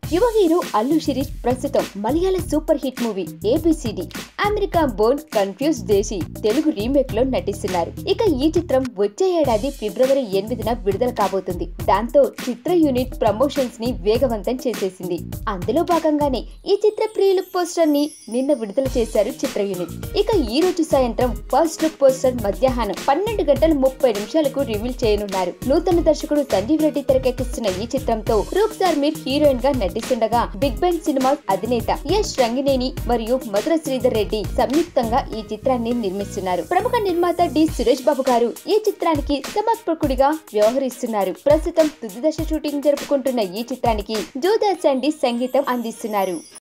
యువ హీరో అల్లు శిరీష్ ప్రస్తుతం మలయాళ super hit movie A B C D America born confused desi Telugu remake లో నటిస్తున్నారు ఇక ఈ చిత్రం వచ్చే ఏడాది ఫిబ్రవరి ఎనిమిదిన విడుదల కాబోతుంది దాంతో చిత్ర యూనిట్ ప్రమోషన్స్ ని వేగవంతం చేసేసింది అందులో భాగంగానే ఈ చిత్ర ప్రీ లుక్ పోస్టర్ ని నిన్న విడుదల చేశారు చిత్ర యూనిట్ ఇక ఈ రోజు సాయంత్రం ఫస్ట్ లుక్ పోస్టర్ మధ్యాహ్నం పన్నెండు గంటల ముప్పై నిమిషాలకు రివీల్ చేయనున్నారు నూతన దర్శకుడు సంజీవ్ రెడ్డి తెరకెక్కిస్తున్న ఈ చిత్రంతో రూప్సార్ మీర్ హీరోయిన్ గా నటిస్తుండగా బిగ్ బెన్ సినిమాస్ అధినేత యశ్ రంగినేని మరియు మధుర శ్రీధర్ రెడ్డి సంయుక్తంగా ఈ చిత్రాన్ని నిర్మిస్తున్నారు ప్రముఖ నిర్మాత డి సురేష్ బాబు గారు ఈ చిత్రానికి సమర్పకుడిగా వ్యవహరిస్తున్నారు ప్రస్తుతం తుది దశ షూటింగ్ జరుపుకుంటున్న ఈ చిత్రానికి జోదాస్ అండి సంగీతం అందిస్తున్నారు